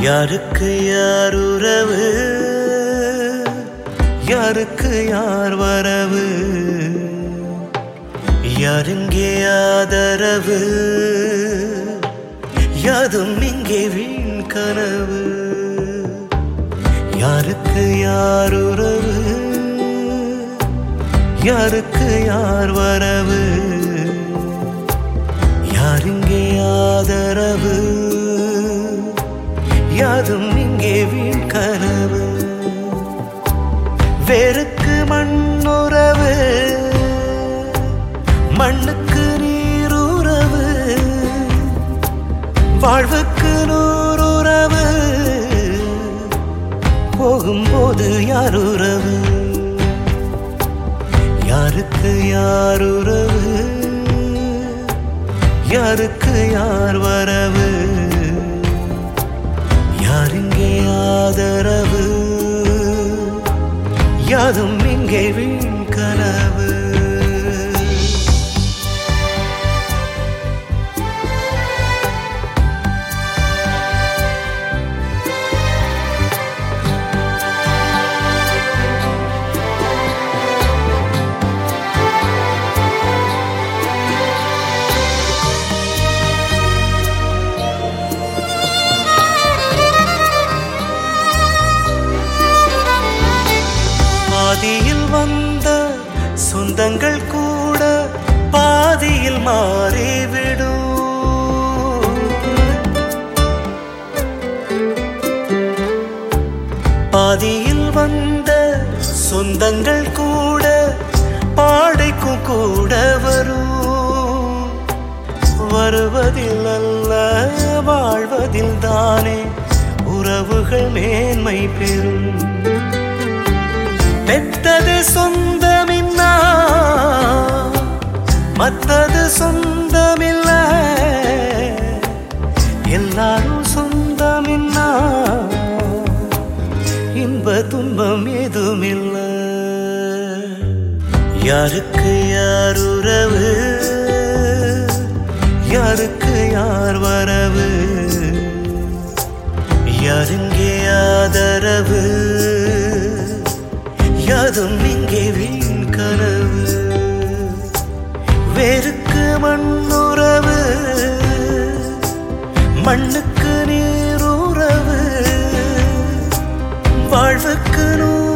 யாருக்கு யார் உறவு யாருக்கு யார் வரவு யாருங்கே ஆதரவு யாதும் இங்கே வீண் கனவு யாருக்கு யார் உறவு யாருக்கு யார் வரவு யாருங்கே ஆதரவு யாதும் இங்கே வீண் கனவு வேருக்கு மண்ணுறவு மண்ணுக்கு நீருறவு வாழ்வுக்கு நூறுறவு போகும்போது யார் உறவு யாருக்கு யார் உறவு யாருக்கு யார் வரவு யாருங்கே ஆதரவு யாதும் இங்கே வீண் கனவு பாதியில் வந்த சொந்தங்கள் கூட பாதியில் மாறிவிடும் பாதியில் வந்த சொந்தங்கள் கூட பாடைக்கும் கூட வரும் வருவதில் அல்ல வாழ்வதில் தானே உறவுகள் மேன்மை பெறும் பெத்தது சொந்தமின்னா மத்தது சொந்தமில்ல எல்லாரும் சொந்தமின்னா இன்ப துன்பம் ஏதுமில்ல யாருக்கு யார் உறவு யாருக்கு யார் வரவு யாருங்கே ஆதரவு யாதும் இங்கே வீண் கனவு வேருக்கு மண்ணுறவு மண்ணுக்கு நீருறவு வாழ்வுக்கு நூறு